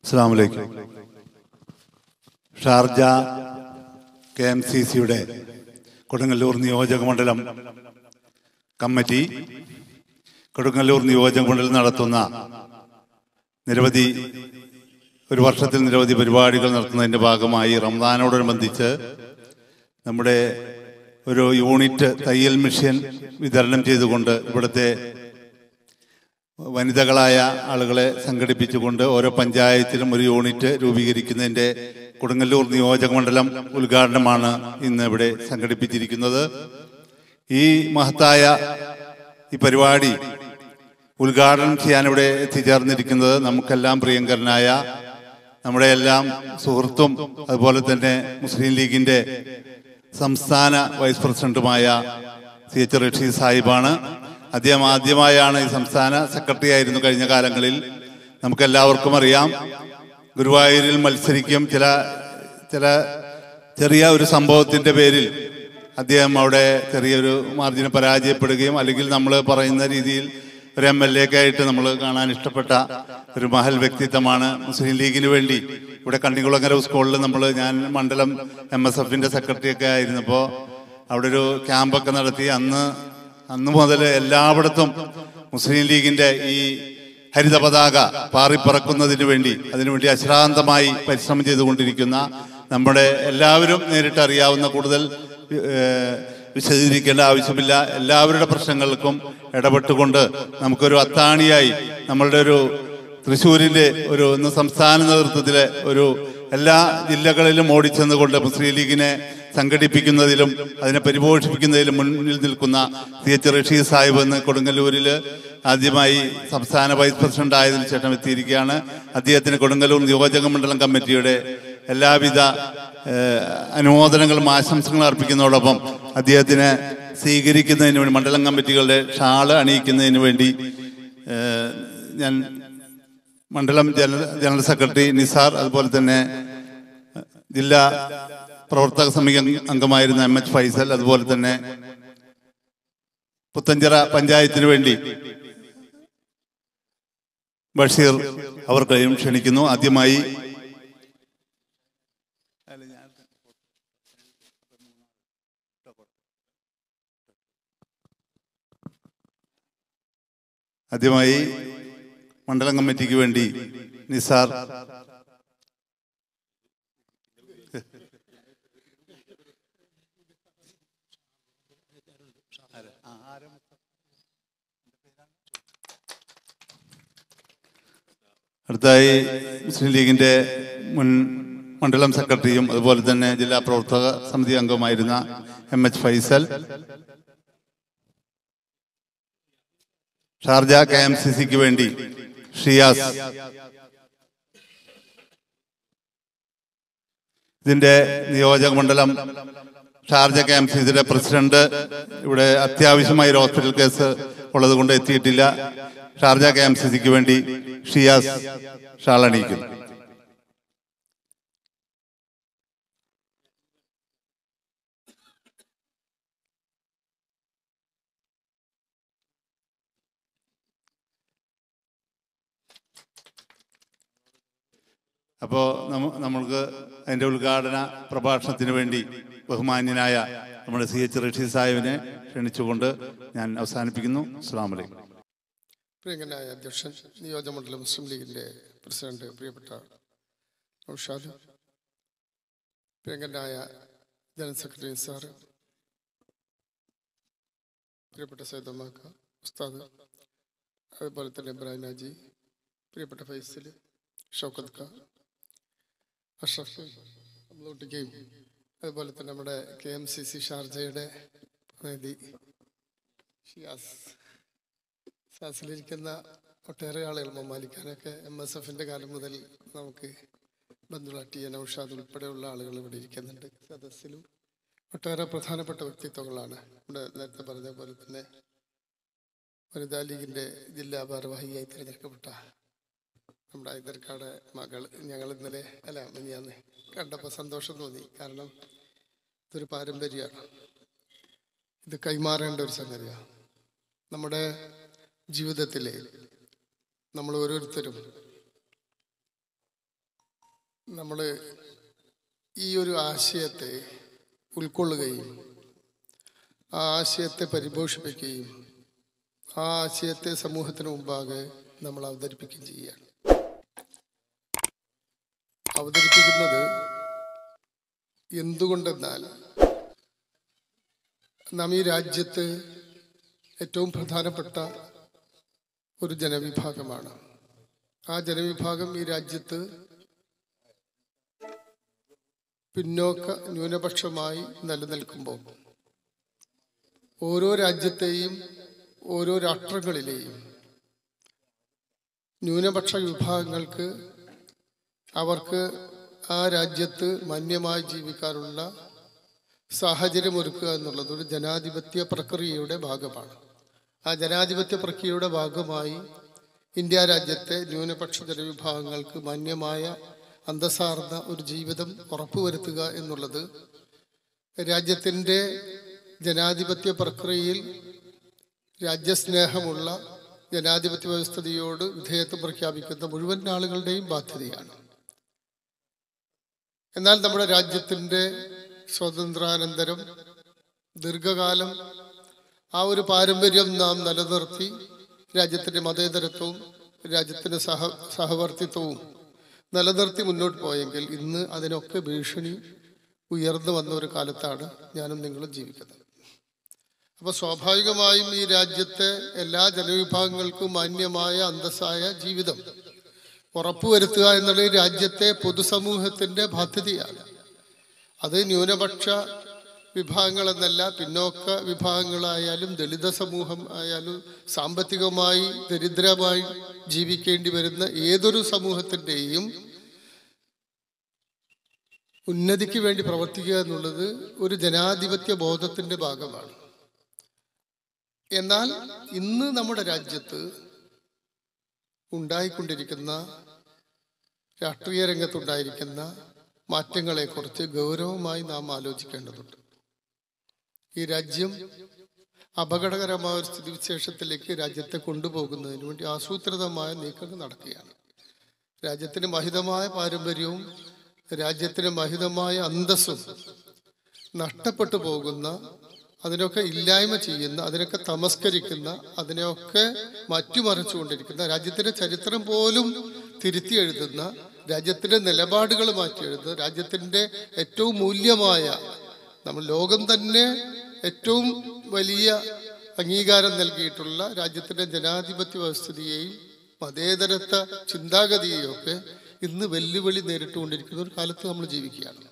അസ്സാം വലൈക്കും Sharjah K M C സിയുടെ കൊടുങ്ങല്ലൂർ നിയോജക മണ്ഡലം കമ്മിറ്റി കൊടുങ്ങല്ലൂർ നിയോജക മണ്ഡലം നടത്തുന്ന നിരവധി ഒരു വർഷത്തിൽ നിരവധി പരിപാടികൾ നടത്തുന്നതിന്റെ ഭാഗമായി റംസാനോടനുബന്ധിച്ച് നമ്മുടെ ഒരു യൂണിറ്റ് തയ്യൽ മിഷൻ വിതരണം ചെയ്തുകൊണ്ട് ഇവിടുത്തെ വനിതകളായ ആളുകളെ സംഘടിപ്പിച്ചുകൊണ്ട് ഓരോ പഞ്ചായത്തിലും ഒരു യൂണിറ്റ് രൂപീകരിക്കുന്നതിന്റെ കൊടുങ്ങല്ലൂർ നിയോജക മണ്ഡലം ഉദ്ഘാടനമാണ് ഇന്ന് ഇവിടെ സംഘടിപ്പിച്ചിരിക്കുന്നത് ഈ മഹത്തായ ഈ പരിപാടി ഉദ്ഘാടനം ചെയ്യാൻ ഇവിടെ എത്തിച്ചേർന്നിരിക്കുന്നത് നമുക്കെല്ലാം പ്രിയങ്കരനായ നമ്മുടെ എല്ലാം സുഹൃത്തും അതുപോലെ തന്നെ മുസ്ലിം ലീഗിന്റെ സംസ്ഥാന വൈസ് പ്രസിഡന്റുമായ സി എച്ച് റഷീദ് സാഹിബാണ് അദ്ദേഹം ആദ്യമായാണ് ഈ സംസ്ഥാന സെക്രട്ടറി ആയിരുന്നു കഴിഞ്ഞ കാലങ്ങളിൽ നമുക്കെല്ലാവർക്കും അറിയാം ഗുരുവായൂരിൽ മത്സരിക്കും ചില ചില ചെറിയ ഒരു സംഭവത്തിന്റെ പേരിൽ അദ്ദേഹം അവിടെ ചെറിയൊരു മാർജിന് പരാജയപ്പെടുകയും അല്ലെങ്കിൽ നമ്മൾ പറയുന്ന രീതിയിൽ ഒരു എം എൽ എ ഒക്കെ ആയിട്ട് നമ്മൾ കാണാൻ ഇഷ്ടപ്പെട്ട ഒരു മഹൽ വ്യക്തിത്വമാണ് മുസ്ലിം ലീഗിന് വേണ്ടി ഇവിടെ കണ്ണിക്കുളങ്ങര സ്കൂളിൽ നമ്മൾ ഞാൻ മണ്ഡലം എം എസ് എഫിന്റെ സെക്രട്ടറി ഒക്കെ ആയിരുന്നപ്പോൾ അവിടെ ഒരു ക്യാമ്പൊക്കെ നടത്തി അന്ന് അന്ന് മുതൽ എല്ലായിടത്തും മുസ്ലിം ലീഗിന്റെ ഈ ഹരിത പതാക പാറിപ്പറക്കുന്നതിന് വേണ്ടി അതിനുവേണ്ടി അശ്രാന്തമായി പരിശ്രമം ചെയ്തുകൊണ്ടിരിക്കുന്ന നമ്മുടെ എല്ലാവരും നേരിട്ട് അറിയാവുന്ന കൂടുതൽ ഏഹ്, വിശദീകരിക്കേണ്ട ആവശ്യമില്ല എല്ലാവരുടെ പ്രശ്നങ്ങൾക്കും ഇടപെട്ടുകൊണ്ട് നമുക്കൊരു അത്താണിയായി നമ്മളുടെ ഒരു തൃശ്ശൂരിന്റെ ഒരു ഇന്ന് സംസ്ഥാന നേതൃത്വത്തിലെ ഒരു എല്ലാ ജില്ലകളിലും ഓടിച്ചെന്നുകൊണ്ട് മുസ്ലിം ലീഗിനെ സംഘടിപ്പിക്കുന്നതിലും അതിനെ പരിപോഷിപ്പിക്കുന്നതിലും മുന്നിൽ നിൽക്കുന്ന സി എച്ച് റഷീദ് സാഹിബ് എന്ന് കൊടുങ്ങല്ലൂരിൽ ആദ്യമായി സംസ്ഥാന വൈസ് പ്രസിഡന്റ് ആയതിനു ശേഷം എത്തിയിരിക്കുകയാണ് അദ്ദേഹത്തിന് കൊടുങ്ങല്ലൂർ നിയോജക മണ്ഡലം കമ്മിറ്റിയുടെ എല്ലാവിധ ഏഹ്, അനുമോദനങ്ങളും ആശംസകളും അർപ്പിക്കുന്നതോടൊപ്പം അദ്ദേഹത്തിന് സ്വീകരിക്കുന്നതിന് വേണ്ടി മണ്ഡലം കമ്മിറ്റികളുടെ ഷാള് അണിയിക്കുന്നതിന് വേണ്ടി ഏഹ്, ഞാൻ മണ്ഡലം ജനറൽ ജനറൽ സെക്രട്ടറി നിസാർ അതുപോലെ തന്നെ ജില്ലാ പ്രവർത്തക സമിതി അംഗ- അംഗമായിരുന്ന എം എച്ച് ഫൈസൽ അതുപോലെ തന്നെ പുത്തഞ്ചിറ പഞ്ചായത്തിന് വേണ്ടി ബഷീർ അവർക്കെയും ക്ഷണിക്കുന്നു ആദ്യമായി ആദ്യമായി മണ്ഡലം കമ്മിറ്റിക്ക് വേണ്ടി നിസാർ അടുത്തായി മുസ്ലിം ലീഗിന്റെ മുൻ മണ്ഡലം സെക്രട്ടറിയും അതുപോലെ തന്നെ ജില്ലാ പ്രവർത്തക സമിതി അംഗവുമായിരുന്ന M H Faisal Sharjah K M C സിക്ക് വേണ്ടി ഷിയാസ് ഇതിന്റെ നിയോജക മണ്ഡലം ഷാർജ കെ എം സി സിയുടെ പ്രസിഡന്റ് ഇവിടെ അത്യാവശ്യമായി ഒരു ഹോസ്പിറ്റൽ കേസ് ഉള്ളത് കൊണ്ട് എത്തിയിട്ടില്ല ഷാർജ കെ എം സി സിക്ക് വേണ്ടി ഷിയാസ് ഷാളണിയിക്കുന്നു അപ്പോൾ നമ്മൾക്ക് അതിന്റെ ഉദ്ഘാടന പ്രഭാഷണത്തിന് വേണ്ടി ബഹുമാന്യനായ നമ്മുടെ സി എച്ച് റഷീദ് സാഹിബിനെ ക്ഷണിച്ചുകൊണ്ട് ഞാൻ അവസാനിപ്പിക്കുന്നു അസ്സാം വലൈക്കും പ്രിയങ്കനായ അധ്യക്ഷൻ നിയോജകമണ്ഡലം മുസ്ലിം ലീഗിന്റെ പ്രസിഡന്റ് പ്രിയപ്പെട്ട നൗഷാദ് പ്രിയങ്കനായ ജനറൽ സെക്രട്ടറി സാറ് പ്രിയപ്പെട്ട സൈദമാക്ക ഉസ്താദ് അതുപോലെ തന്നെ ഇബ്രാഹിം ഹാജി പ്രിയപ്പെട്ട ഫൈസൽ ഷൗക്കത്ത് ഖാൻ അഷ്റഫ് നമ്മളൊട്ടിക്കുകയും അതുപോലെ തന്നെ നമ്മുടെ കെ എം സി സി ഷാർജയുടെ പ്രതിനിധി ഷിയാസ് സാസിലിരിക്കുന്ന ഒട്ടേറെ ആളുകൾ മമ്മാലിക്കാനൊക്കെ എം എസ് എഫിന്റെ കാലം മുതൽ നമുക്ക് ബന്ധുള്ള ടി എൻ ഔഷാദ് ഉൾപ്പെടെയുള്ള ആളുകൾ ഇവിടെ ഇരിക്കുന്നുണ്ട് സദസ്സിലും ഒട്ടേറെ പ്രധാനപ്പെട്ട വ്യക്തിത്വങ്ങളാണ് ഇവിടെ നേരത്തെ പറഞ്ഞ പോലെ തന്നെ വനിതാ ലീഗിന്റെ ജില്ലാ ഭാരവാഹിയായി തിരഞ്ഞെടുക്കപ്പെട്ട നമ്മുടെ ഹൈദർക്കാട് മകൾ ഞങ്ങൾ ഇന്നലെ അല്ല മിനിയാന്ന് കണ്ടപ്പോൾ സന്തോഷം തോന്നി കാരണം ഇതൊരു പാരമ്പര്യമാണ് ഇത് കൈമാറേണ്ട ഒരു സംഗതിയാണ് നമ്മുടെ ജീവിതത്തിലെ നമ്മൾ ഓരോരുത്തരും നമ്മൾ ഈ ഒരു ആശയത്തെ ഉൾക്കൊള്ളുകയും ആ ആശയത്തെ പരിപോഷിപ്പിക്കുകയും ആ ആശയത്തെ സമൂഹത്തിന് മുമ്പാകെ നമ്മൾ അവതരിപ്പിക്കുകയും ചെയ്യുകയാണ് അവതരിപ്പിക്കുന്നത് എന്തുകൊണ്ടെന്നാൽ നാം ഈ രാജ്യത്ത് ഏറ്റവും പ്രധാനപ്പെട്ട ഒരു ജനവിഭാഗമാണ് ആ ജനവിഭാഗം ഈ രാജ്യത്ത് പിന്നോക്ക ന്യൂനപക്ഷമായി നിലനിൽക്കുമ്പോൾ ഓരോ രാജ്യത്തെയും ഓരോ രാഷ്ട്രങ്ങളിലെയും ന്യൂനപക്ഷ വിഭാഗങ്ങൾക്ക് അവർക്ക് ആ രാജ്യത്ത് മാന്യമായി ജീവിക്കാനുള്ള സാഹചര്യം ഒരുക്കുക എന്നുള്ളത് ഒരു ജനാധിപത്യ പ്രക്രിയയുടെ ഭാഗമാണ് ആ ജനാധിപത്യ പ്രക്രിയയുടെ ഭാഗമായി ഇന്ത്യ രാജ്യത്തെ ന്യൂനപക്ഷ ജനവിഭാഗങ്ങൾക്ക് മാന്യമായ അന്തസ്സാർന്ന ഒരു ജീവിതം ഉറപ്പുവരുത്തുക എന്നുള്ളത് രാജ്യത്തിൻ്റെ ജനാധിപത്യ പ്രക്രിയയിൽ രാജ്യസ്നേഹമുള്ള ജനാധിപത്യ വ്യവസ്ഥതയോട് വിധേയത്വം പ്രഖ്യാപിക്കുന്ന മുഴുവൻ ആളുകളുടെയും ബാധ്യതയാണ് എന്നാൽ നമ്മുടെ രാജ്യത്തിൻ്റെ സ്വാതന്ത്ര്യാനന്തരം ദീർഘകാലം ആ ഒരു പാരമ്പര്യം നാം നിലനിർത്തി രാജ്യത്തിൻ്റെ മതേതരത്വവും രാജ്യത്തിൻ്റെ സഹ സഹവർത്തിത്വവും നിലനിർത്തി മുന്നോട്ട് പോയെങ്കിൽ ഇന്ന് അതിനൊക്കെ ഭീഷണി ഉയർന്നു വന്ന ഒരു കാലത്താണ് ഞാനും നിങ്ങളും ജീവിക്കുന്നത് അപ്പോൾ സ്വാഭാവികമായും ഈ രാജ്യത്തെ എല്ലാ ജനവിഭാഗങ്ങൾക്കും മാന്യമായ അന്തസ്സായ ജീവിതം ഉറപ്പുവരുത്തുക എന്നുള്ളത് ഈ രാജ്യത്തെ പൊതുസമൂഹത്തിന്റെ ബാധ്യതയാണ് അത് ന്യൂനപക്ഷ വിഭാഗങ്ങളെന്നല്ല പിന്നോക്ക വിഭാഗങ്ങളായാലും ദളിത സമൂഹം ആയാലും സാമ്പത്തികമായി ദരിദ്രമായി ജീവിക്കേണ്ടി വരുന്ന ഏതൊരു സമൂഹത്തിൻ്റെയും ഉന്നതിക്ക് വേണ്ടി പ്രവർത്തിക്കുക എന്നുള്ളത് ഒരു ജനാധിപത്യ ബോധത്തിന്റെ ഭാഗമാണ് എന്നാൽ ഇന്ന് നമ്മുടെ രാജ്യത്ത് ഉണ്ടായിക്കൊണ്ടിരിക്കുന്ന രാഷ്ട്രീയ രംഗത്തുണ്ടായിരിക്കുന്ന മാറ്റങ്ങളെക്കുറിച്ച് ഗൗരവമായി നാം ആലോചിക്കേണ്ടതുണ്ട് ഈ രാജ്യം അപകടകരമായ ഒരു സ്ഥിതിവിശേഷത്തിലേക്ക് രാജ്യത്തെ കൊണ്ടുപോകുന്നതിന് വേണ്ടി ആസൂത്രിതമായ നീക്കങ്ങൾ നടക്കുകയാണ് രാജ്യത്തിന് മഹിതമായ പാരമ്പര്യവും രാജ്യത്തിന് മഹിതമായ അന്തസ്സും നഷ്ടപ്പെട്ടു പോകുന്ന അതിനൊക്കെ ഇല്ലായ്മ ചെയ്യുന്ന അതിനൊക്കെ തമസ്കരിക്കുന്ന അതിനെയൊക്കെ മാറ്റിമറിച്ചുകൊണ്ടിരിക്കുന്ന രാജ്യത്തിന്റെ ചരിത്രം പോലും തിരുത്തി എഴുതുന്ന രാജ്യത്തിന്റെ നിലപാടുകൾ മാറ്റി എഴുതുന്ന രാജ്യത്തിന്റെ ഏറ്റവും മൂല്യമായ നമ്മൾ ലോകം തന്നെ ഏറ്റവും വലിയ അംഗീകാരം നൽകിയിട്ടുള്ള രാജ്യത്തിന്റെ ജനാധിപത്യ വ്യവസ്ഥിതിയെയും മതേതരത്വ ചിന്താഗതിയെയും ഒക്കെ ഇന്ന് വെല്ലുവിളി നേരിട്ടുകൊണ്ടിരിക്കുന്ന ഒരു കാലത്ത് നമ്മൾ ജീവിക്കുകയാണ്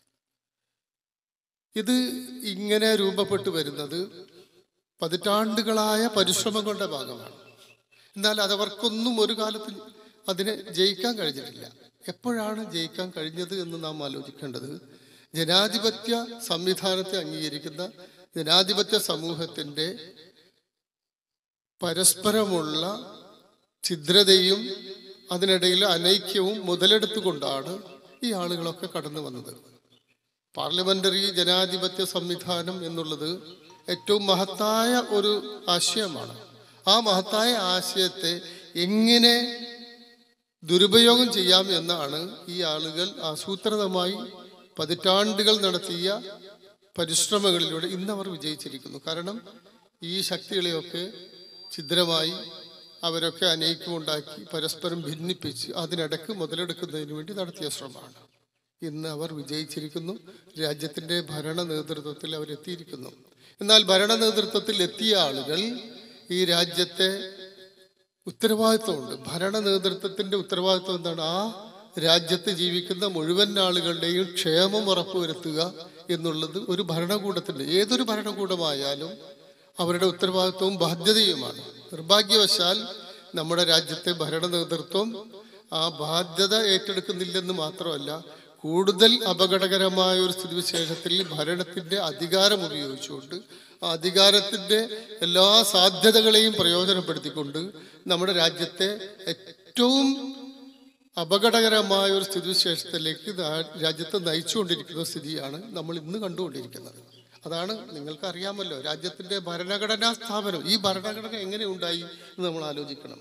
ഇത് ഇങ്ങനെ രൂപപ്പെട്ടു വരുന്നത് പതിറ്റാണ്ടുകളായ പരിശ്രമങ്ങളുടെ ഭാഗമാണ് എന്നാൽ അതവർക്കൊന്നും ഒരു കാലത്ത് അതിനെ ജയിക്കാൻ കഴിഞ്ഞിട്ടില്ല എപ്പോഴാണ് ജയിക്കാൻ കഴിഞ്ഞത് എന്ന് നാം ആലോചിക്കേണ്ടത് ജനാധിപത്യ സംവിധാനത്തെ അംഗീകരിക്കുന്ന ജനാധിപത്യ സമൂഹത്തിന്റെ പരസ്പരമുള്ള ഛിദ്രതയും അതിനിടയിൽ അനൈക്യവും മുതലെടുത്തുകൊണ്ടാണ് ഈ ആളുകളൊക്കെ കടന്നു വന്നത് പാർലമെന്ററി ജനാധിപത്യ സംവിധാനം എന്നുള്ളത് ഏറ്റവും മഹത്തായ ഒരു ആശയമാണ് ആ മഹത്തായ ആശയത്തെ എങ്ങനെ ദുരുപയോഗം ചെയ്യാം എന്നാണ് ഈ ആളുകൾ ആസൂത്രിതമായി പതിറ്റാണ്ടുകൾ നടത്തിയ പരിശ്രമങ്ങളിലൂടെ ഇന്ന് അവർ വിജയിച്ചിരിക്കുന്നു കാരണം ഈ ശക്തികളെയൊക്കെ ഛിദ്രമായി അവരൊക്കെ അനൈക്യമുണ്ടാക്കി പരസ്പരം ഭിന്നിപ്പിച്ച് അതിനിടക്ക് മുതലെടുക്കുന്നതിന് വേണ്ടി നടത്തിയ ശ്രമമാണ് ഇന്ന് അവർ വിജയിച്ചിരിക്കുന്നു രാജ്യത്തിന്റെ ഭരണ നേതൃത്വത്തിൽ അവരെത്തിയിരിക്കുന്നു എന്നാൽ ഭരണ നേതൃത്വത്തിൽ എത്തിയ ആളുകൾ ഈ രാജ്യത്തെ ഉത്തരവാദിത്വമുണ്ട് ഭരണ നേതൃത്വത്തിന്റെ ഉത്തരവാദിത്വം എന്താണ് ആ രാജ്യത്ത് ജീവിക്കുന്ന മുഴുവൻ ആളുകളുടെയും ക്ഷേമം ഉറപ്പുവരുത്തുക എന്നുള്ളത് ഒരു ഭരണകൂടത്തിന്റെ ഏതൊരു ഭരണകൂടമായാലും അവരുടെ ഉത്തരവാദിത്വവും ബാധ്യതയുമാണ് നിർഭാഗ്യവശാൽ നമ്മുടെ രാജ്യത്തെ ഭരണ നേതൃത്വം ആ ബാധ്യത ഏറ്റെടുക്കുന്നില്ലെന്ന് മാത്രമല്ല കൂടുതൽ അപകടകരമായ ഒരു സ്ഥിതിവിശേഷത്തിൽ ഭരണത്തിന്റെ അധികാരം ഉപയോഗിച്ചുകൊണ്ട് ആ അധികാരത്തിന്റെ എല്ലാ സാധ്യതകളെയും പ്രയോജനപ്പെടുത്തിക്കൊണ്ട് നമ്മുടെ രാജ്യത്തെ ഏറ്റവും അപകടകരമായ ഒരു സ്ഥിതിവിശേഷത്തിലേക്ക് നാ- രാജ്യത്തെ നയിച്ചുകൊണ്ടിരിക്കുന്ന സ്ഥിതിയാണ് നമ്മൾ ഇന്ന് കണ്ടുകൊണ്ടിരിക്കുന്നത് അതാണ് നിങ്ങൾക്ക് അറിയാമല്ലോ രാജ്യത്തിന്റെ ഭരണഘടനാ സ്ഥാപനം ഈ ഭരണഘടന എങ്ങനെ ഉണ്ടായി എന്ന് നമ്മൾ ആലോചിക്കണം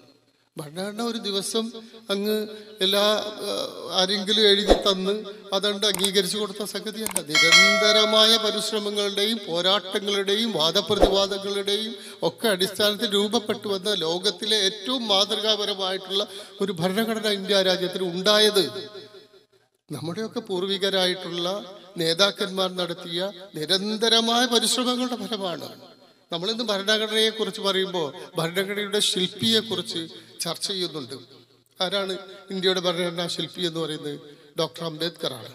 ഭരണഘടന ഒരു ദിവസം അങ്ങ് എല്ലാ ആ, ആരെങ്കിലും എഴുതി തന്ന് അതുകൊണ്ട് അംഗീകരിച്ചു കൊടുത്ത സംഗതിയല്ല നിരന്തരമായ പരിശ്രമങ്ങളുടെയും പോരാട്ടങ്ങളുടെയും വാദപ്രതിവാദങ്ങളുടെയും ഒക്കെ അടിസ്ഥാനത്തിൽ രൂപപ്പെട്ടു വന്ന ലോകത്തിലെ ഏറ്റവും മാതൃകാപരമായിട്ടുള്ള ഒരു ഭരണഘടന ഇന്ത്യ രാജ്യത്തിന് ഉണ്ടായത് നമ്മുടെയൊക്കെ പൂർവികരായിട്ടുള്ള നേതാക്കന്മാർ നടത്തിയ നിരന്തരമായ പരിശ്രമങ്ങളുടെ ഫലമാണ് നമ്മളിന്ന് ഭരണഘടനയെ കുറിച്ച് പറയുമ്പോൾ ഭരണഘടനയുടെ ശില്പിയെ കുറിച്ച് ചർച്ച ചെയ്യുന്നുണ്ട് ആരാണ് ഇന്ത്യയുടെ ഭരണഘടനാ ശില്പി എന്ന് പറയുന്നത് ഡോക്ടർ അംബേദ്കർ ആണ്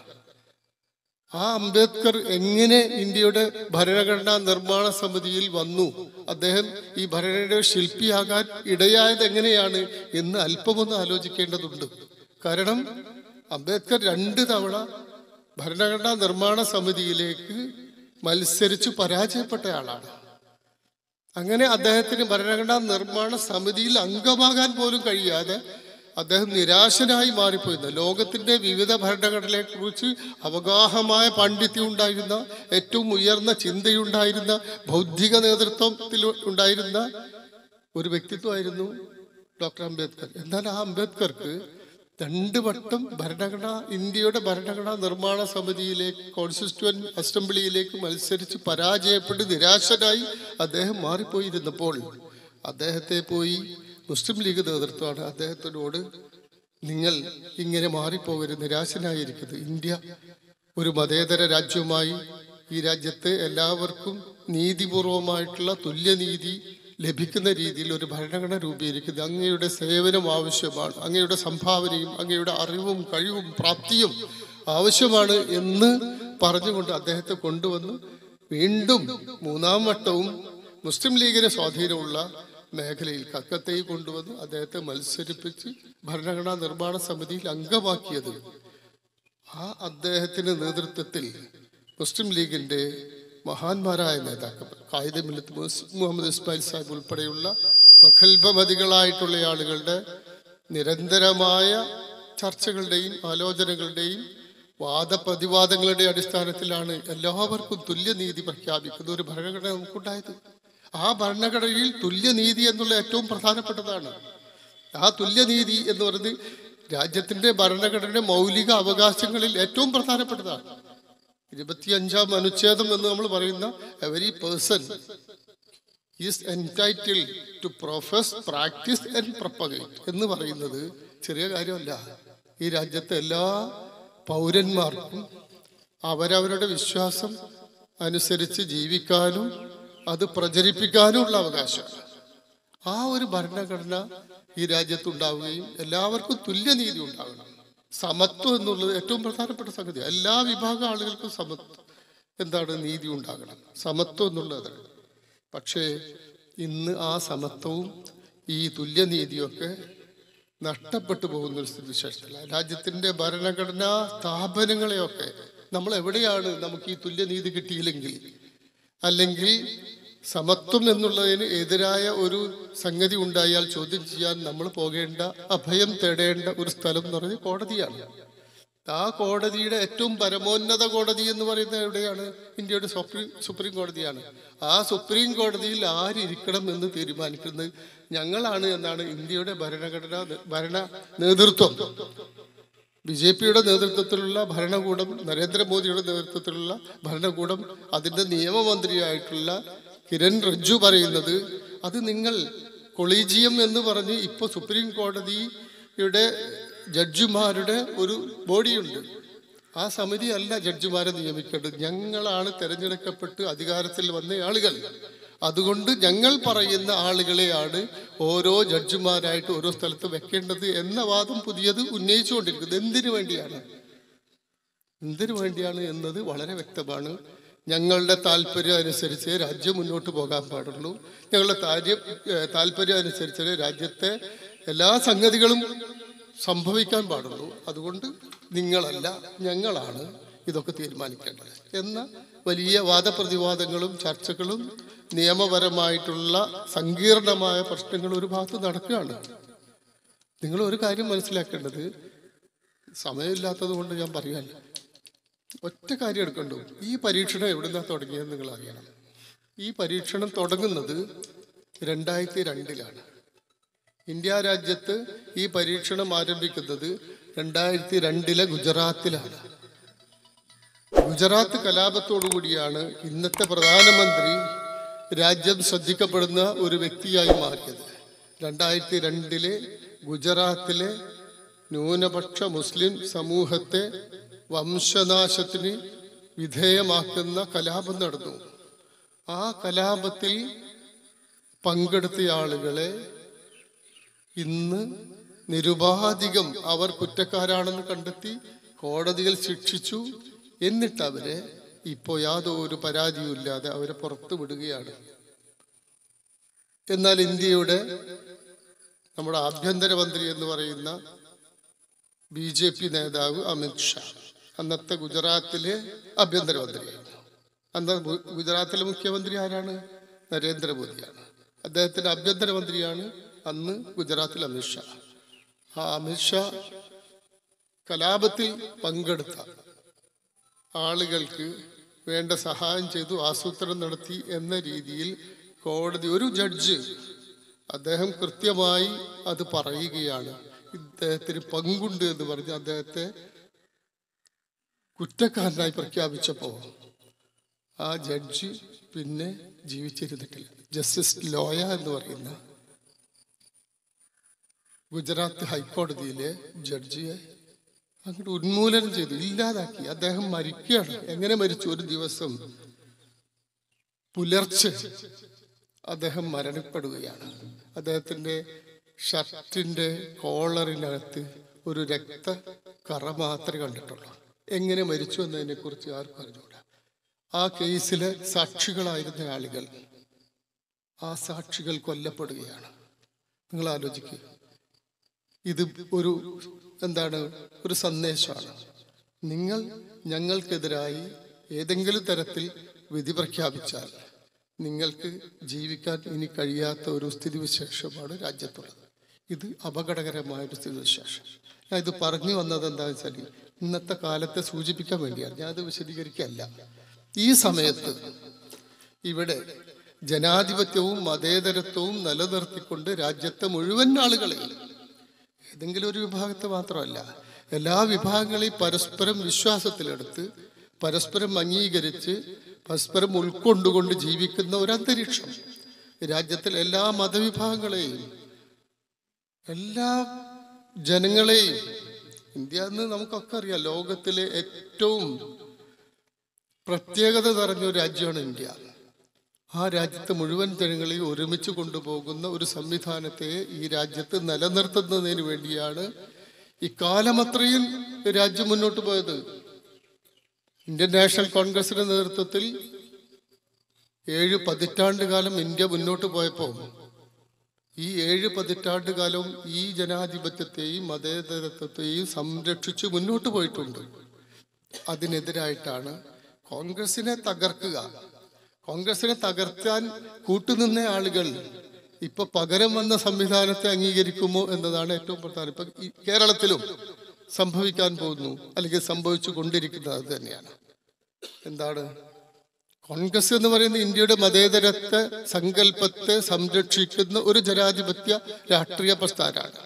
ആ അംബേദ്കർ എങ്ങനെ ഇന്ത്യയുടെ ഭരണഘടനാ നിർമ്മാണ സമിതിയിൽ വന്നു അദ്ദേഹം ഈ ഭരണഘടനയുടെ ശില്പിയാകാൻ ഇടയായത് എങ്ങനെയാണ് എന്ന് അല്പമൊന്ന് ആലോചിക്കേണ്ടതുണ്ട് കാരണം അംബേദ്കർ രണ്ട് തവണ ഭരണഘടനാ നിർമ്മാണ സമിതിയിലേക്ക് മത്സരിച്ച് പരാജയപ്പെട്ട ആളാണ് അങ്ങനെ അദ്ദേഹത്തിന് ഭരണഘടനാ നിർമ്മാണ സമിതിയിൽ അംഗമാകാൻ പോലും കഴിയാതെ അദ്ദേഹം നിരാശനായി മാറിപ്പോയിരുന്നു ലോകത്തിന്റെ വിവിധ ഭരണഘടനയെ കുറിച്ച് അവഗാഹമായ പാണ്ഡിത്യം ഉണ്ടായിരുന്ന ഏറ്റവും ഉയർന്ന ചിന്തയുണ്ടായിരുന്ന ബൗദ്ധിക നേതൃത്വത്തിൽ ഉണ്ടായിരുന്ന ഒരു വ്യക്തിത്വമായിരുന്നു ഡോക്ടർ അംബേദ്കർ എന്നാൽ ആ അംബേദ്കർക്ക് രണ്ട് വട്ടം ഭരണഘടന ഇന്ത്യയുടെ ഭരണഘടനാ നിർമ്മാണ സമിതിയിലേക്ക് കോൺസ്റ്റിറ്റ്യൂവന്റ് അസംബ്ലിയിലേക്ക് മത്സരിച്ച് പരാജയപ്പെട്ട് നിരാശനായി അദ്ദേഹം മാറിപ്പോയിരുന്നപ്പോൾ അദ്ദേഹത്തെ പോയി മുസ്ലിം ലീഗ് നേതൃത്വമാണ് അദ്ദേഹത്തിനോട് നിങ്ങൾ ഇങ്ങനെ മാറിപ്പോകരുത് നിരാശനായിരിക്കരുത് ഇന്ത്യ ഒരു മതേതര രാജ്യവുമായി ഈ രാജ്യത്ത് എല്ലാവർക്കും നീതിപൂർവമായിട്ടുള്ള തുല്യനീതി ലഭിക്കുന്ന രീതിയിൽ ഒരു ഭരണഘടന രൂപീകരിക്കുന്നത് അങ്ങയുടെ സേവനം ആവശ്യമാണ് അങ്ങയുടെ സംഭാവനയും അങ്ങയുടെ അറിവും കഴിവും പ്രാപ്തിയും ആവശ്യമാണ് എന്ന് പറഞ്ഞുകൊണ്ട് അദ്ദേഹത്തെ കൊണ്ടുവന്ന് വീണ്ടും മൂന്നാം വട്ടവും മുസ്ലിം ലീഗിന് സ്വാധീനമുള്ള മേഖലയിൽ കക്കത്തയിൽ കൊണ്ടുവന്ന് അദ്ദേഹത്തെ മത്സരിപ്പിച്ച് ഭരണഘടനാ നിർമ്മാണ സമിതിയിൽ അംഗമാക്കിയത് ആ അദ്ദേഹത്തിന്റെ നേതൃത്വത്തിൽ മുസ്ലിം ലീഗിന്റെ മഹാന്മാരായ നേതാക്കൾ കായിക മില്ലത്ത് മുഹമ്മദ് ഇസ്മായിൽ സാഹിബ് ഉൾപ്പെടെയുള്ള പ്രഗത്ഭമതികളായിട്ടുള്ള ആളുകളുടെ നിരന്തരമായ ചർച്ചകളുടെയും ആലോചനകളുടെയും വാദപ്രതിവാദങ്ങളുടെ അടിസ്ഥാനത്തിലാണ് എല്ലാവർക്കും തുല്യനീതി പ്രഖ്യാപിക്കുന്ന ഒരു ഭരണഘടന നമുക്കുണ്ടായത് ആ ഭരണഘടനയിൽ തുല്യനീതി എന്നുള്ള ഏറ്റവും പ്രധാനപ്പെട്ടതാണ് ആ തുല്യനീതി എന്ന് പറയുന്നത് രാജ്യത്തിന്റെ ഭരണഘടനയുടെ മൗലിക അവകാശങ്ങളിൽ ഏറ്റവും പ്രധാനപ്പെട്ടതാണ് ഇരുപത്തിയഞ്ചാം അനുച്ഛേദം എന്ന് നമ്മൾ പറയുന്ന every person is entitled to profess practise and propagate എന്ന് പറയുന്നത് ചെറിയ കാര്യമല്ല ഈ രാജ്യത്തെ എല്ലാ പൗരന്മാർക്കും അവരവരുടെ വിശ്വാസം അനുസരിച്ച് ജീവിക്കാനും അത് പ്രചരിപ്പിക്കാനുമുള്ള അവകാശമാണ് ആ ഒരു ഭരണഘടന ഈ രാജ്യത്തുണ്ടാവുകയും എല്ലാവർക്കും തുല്യനീതി ഉണ്ടാകണം സമത്വം എന്നുള്ളത് ഏറ്റവും പ്രധാനപ്പെട്ട സംഗതി എല്ലാ വിഭാഗം ആളുകൾക്കും സമത്വം എന്താണ് നീതി ഉണ്ടാകണം സമത്വം എന്നുള്ളതാണ് പക്ഷേ ഇന്ന് ആ സമത്വവും ഈ തുല്യനീതിയൊക്കെ നഷ്ടപ്പെട്ടു പോകുന്ന ഒരു സ്ഥിതിവിശേഷത്തിലാണ് രാജ്യത്തിന്റെ ഭരണഘടനാ സ്ഥാപനങ്ങളെയൊക്കെ നമ്മൾ എവിടെയാണ് നമുക്ക് ഈ തുല്യനീതി കിട്ടിയില്ലെങ്കിൽ അല്ലെങ്കിൽ സമത്വം എന്നുള്ളതിന് എതിരായ ഒരു സംഗതി ഉണ്ടായാൽ ചോദ്യം ചെയ്യാൻ നമ്മൾ പോകേണ്ട അഭയം തേടേണ്ട ഒരു സ്ഥലം എന്ന് പറയുന്നത് കോടതിയാണ് ആ കോടതിയുടെ ഏറ്റവും പരമോന്നത കോടതി എന്ന് പറയുന്നത് എവിടെയാണ് ഇന്ത്യയുടെ സുപ്രീം സുപ്രീം കോടതിയാണ് ആ സുപ്രീം കോടതിയിൽ ആരിരിക്കണം എന്ന് തീരുമാനിക്കുന്നത് ഞങ്ങളാണ് എന്നാണ് ഇന്ത്യയുടെ ഭരണഘടനാ ഭരണ നേതൃത്വം ബി ജെ പിയുടെ നേതൃത്വത്തിലുള്ള ഭരണകൂടം നരേന്ദ്രമോദിയുടെ നേതൃത്വത്തിലുള്ള ഭരണകൂടം അതിന്റെ നിയമമന്ത്രിയായിട്ടുള്ള കിരൺ റിജ്ജു പറയുന്നത് അത് നിങ്ങൾ കൊളീജിയം എന്ന് പറഞ്ഞ് ഇപ്പൊ സുപ്രീം കോടതിയുടെ ജഡ്ജിമാരുടെ ഒരു ബോഡിയുണ്ട് ആ സമിതി അല്ല ജഡ്ജിമാരെ നിയമിക്കേണ്ടത് ഞങ്ങളാണ് തെരഞ്ഞെടുക്കപ്പെട്ട് അധികാരത്തിൽ വന്ന ആളുകൾ അതുകൊണ്ട് ഞങ്ങൾ പറയുന്ന ആളുകളെയാണ് ഓരോ ജഡ്ജിമാരായിട്ട് ഓരോ സ്ഥലത്ത് വെക്കേണ്ടത് എന്ന വാദം പുതിയത് ഉന്നയിച്ചുകൊണ്ടിരിക്കുന്നത് എന്തിനു വേണ്ടിയാണ് എന്തിനു വേണ്ടിയാണ് എന്നത് വളരെ വ്യക്തമാണ് ഞങ്ങളുടെ താല്പര്യം അനുസരിച്ച് രാജ്യം മുന്നോട്ട് പോകാൻ പാടുള്ളൂ ഞങ്ങളുടെ താര്യം ഏഹ് താല്പര്യം അനുസരിച്ച് രാജ്യത്തെ എല്ലാ സംഗതികളും സംഭവിക്കാൻ പാടുള്ളൂ അതുകൊണ്ട് നിങ്ങളല്ല ഞങ്ങളാണ് ഇതൊക്കെ തീരുമാനിക്കേണ്ടത് എന്ന വലിയ വാദപ്രതിവാദങ്ങളും ചർച്ചകളും നിയമപരമായിട്ടുള്ള സങ്കീർണമായ പ്രശ്നങ്ങൾ ഒരു ഭാഗത്ത് നടക്കുകയാണ് നിങ്ങൾ ഒരു കാര്യം മനസ്സിലാക്കേണ്ടത് സമയമില്ലാത്തത് കൊണ്ട് ഞാൻ പറയാല്ല ഒറ്റ കാര്യം എടുക്കണ്ടു ഈ പരീക്ഷണം എവിടുന്നാ തുടങ്ങിയെന്ന് നിങ്ങൾ അറിയണം ഈ പരീക്ഷണം തുടങ്ങുന്നത് രണ്ടായിരത്തി രണ്ടിലാണ് ഇന്ത്യ രാജ്യത്ത് ഈ പരീക്ഷണം ആരംഭിക്കുന്നത് രണ്ടായിരത്തി രണ്ടിലെ ഗുജറാത്തിലാണ് ഗുജറാത്ത് കലാപത്തോടുകൂടിയാണ് ഇന്നത്തെ പ്രധാനമന്ത്രി രാജ്യം ശ്രദ്ധിക്കപ്പെടുന്ന ഒരു വ്യക്തിയായി മാറിയത് രണ്ടായിരത്തി രണ്ടിലെ ഗുജറാത്തിലെ ന്യൂനപക്ഷ മുസ്ലിം സമൂഹത്തെ വംശനാശത്തിന് വിധേയമാക്കുന്ന കലാപം നടന്നു ആ കലാപത്തിൽ പങ്കെടുത്ത ആളുകളെ ഇന്ന് നിരുപാധികം അവർ കുറ്റക്കാരാണെന്ന് കണ്ടെത്തി കോടതിയിൽ ശിക്ഷിച്ചു എന്നിട്ട് അവരെ ഇപ്പോൾ യാതൊരു പരാതിയും ഇല്ലാതെ അവരെ പുറത്തു വിടുകയാണ് എന്നാൽ ഇന്ത്യയുടെ നമ്മുടെ ആഭ്യന്തരമന്ത്രി എന്ന് പറയുന്ന ബി ജെ പി നേതാവ് അമിത് ഷാ അന്നത്തെ ഗുജറാത്തിലെ ആഭ്യന്തരമന്ത്രിയായിരുന്നു അന്ന് ഗു- ഗുജറാത്തിലെ മുഖ്യമന്ത്രി ആരാണ് നരേന്ദ്രമോദിയാണ് അദ്ദേഹത്തിന്റെ ആഭ്യന്തരമന്ത്രിയാണ് അന്ന് ഗുജറാത്തിൽ അമിത് ഷാ ആ അമിത് ഷാ കലാപത്തിൽ പങ്കെടുത്ത ആളുകൾക്ക് വേണ്ട സഹായം ചെയ്തു ആസൂത്രണം നടത്തി എന്ന രീതിയിൽ കോടതി ഒരു ജഡ്ജ് അദ്ദേഹം കൃത്യമായി അത് പറയുകയാണ് ഇദ്ദേഹത്തിന് പങ്കുണ്ട് എന്ന് പറഞ്ഞ് അദ്ദേഹത്തെ കുറ്റക്കാരനായി പ്രഖ്യാപിച്ചപ്പോൾ ആ ജഡ്ജി പിന്നെ ജീവിച്ചിരുന്നിട്ടില്ല ജസ്റ്റിസ് ലോയ എന്ന് പറയുന്ന ഗുജറാത്ത് ഹൈക്കോടതിയിലെ ജഡ്ജിയെ അങ്ങോട്ട് ഉന്മൂലനം ചെയ്തു ഇല്ലാതാക്കി അദ്ദേഹം മരിക്കുകയാണ് എങ്ങനെ മരിച്ചു ഒരു ദിവസം പുലർച്ചെ അദ്ദേഹം മരണപ്പെടുകയാണ് അദ്ദേഹത്തിന്റെ ഷർട്ടിന്റെ കോളറിനകത്ത് ഒരു രക്ത കറ മാത്രമേ കണ്ടിട്ടുള്ളൂ എങ്ങനെ മരിച്ചു എന്നതിനെ കുറിച്ച് ആർക്കും അറിഞ്ഞൂടാ ആ കേസിലെ സാക്ഷികളായിരുന്ന ആളുകൾ ആ സാക്ഷികൾ കൊല്ലപ്പെടുകയാണ് നിങ്ങൾ ആലോചിക്കുക ഇത് ഒരു എന്താണ് ഒരു സന്ദേശമാണ് നിങ്ങൾ ഞങ്ങൾക്കെതിരായി ഏതെങ്കിലും തരത്തിൽ വിധി പ്രഖ്യാപിച്ചാൽ നിങ്ങൾക്ക് ജീവിക്കാൻ ഇനി കഴിയാത്ത ഒരു സ്ഥിതിവിശേഷമാണ് രാജ്യത്തുള്ളത് ഇത് അപകടകരമായ ഒരു സ്ഥിതിവിശേഷം ഞാൻ ഇത് പറഞ്ഞു വന്നത് എന്താണെന്ന് വെച്ചാൽ ഇന്നത്തെ കാലത്തെ സൂചിപ്പിക്കാൻ വേണ്ടിയാണ് ഞാൻ അത് വിശദീകരിക്കല്ല ഈ സമയത്ത് ഇവിടെ ജനാധിപത്യവും മതേതരത്വവും നിലനിർത്തിക്കൊണ്ട് രാജ്യത്തെ മുഴുവൻ ആളുകളെയും ഏതെങ്കിലും ഒരു വിഭാഗത്തെ മാത്രമല്ല എല്ലാ വിഭാഗങ്ങളെയും പരസ്പരം വിശ്വാസത്തിലെടുത്ത് പരസ്പരം അംഗീകരിച്ച് പരസ്പരം ഉൾക്കൊണ്ടുകൊണ്ട് ജീവിക്കുന്ന ഒരു അന്തരീക്ഷം രാജ്യത്തിലെ എല്ലാ മതവിഭാഗങ്ങളെയും എല്ലാ ജനങ്ങളെയും ഇന്ത്യ എന്ന് നമുക്കൊക്കെ അറിയാം ലോകത്തിലെ ഏറ്റവും പ്രത്യേകത നിറഞ്ഞ ഒരു രാജ്യമാണ് ഇന്ത്യ ആ രാജ്യത്തെ മുഴുവൻ ജനങ്ങളെയും ഒരുമിച്ച് കൊണ്ടുപോകുന്ന ഒരു സംവിധാനത്തെ ഈ രാജ്യത്ത് നിലനിർത്തുന്നതിന് വേണ്ടിയാണ് ഇക്കാലമത്രയും രാജ്യം മുന്നോട്ട് പോയത് ഇന്ത്യൻ നാഷണൽ കോൺഗ്രസിന്റെ നേതൃത്വത്തിൽ ഏഴ് പതിറ്റാണ്ട് കാലം ഇന്ത്യ മുന്നോട്ട് പോയപ്പോൾ ഈ ഏഴ് പതിറ്റാണ്ട് കാലവും ഈ ജനാധിപത്യത്തെയും മതേതരത്വത്തെയും സംരക്ഷിച്ച് മുന്നോട്ട് പോയിട്ടുണ്ട് അതിനെതിരായിട്ടാണ് കോൺഗ്രസിനെ തകർക്കുക കോൺഗ്രസിനെ തകർക്കാൻ കൂട്ടുനിന്ന ആളുകൾ ഇപ്പൊ പകരം വന്ന സംവിധാനത്തെ അംഗീകരിക്കുമോ എന്നതാണ് ഏറ്റവും പ്രധാനം ഇപ്പൊ ഈ കേരളത്തിലും സംഭവിക്കാൻ പോകുന്നു അല്ലെങ്കിൽ സംഭവിച്ചു കൊണ്ടിരിക്കുന്നത് അത് തന്നെയാണ് എന്താണ് കോൺഗ്രസ് എന്ന് പറയുന്ന ഇന്ത്യയുടെ മതേതരത്വ സങ്കല്പത്തെ സംരക്ഷിക്കുന്ന ഒരു ജനാധിപത്യ രാഷ്ട്രീയ പ്രസ്ഥാനമാണ്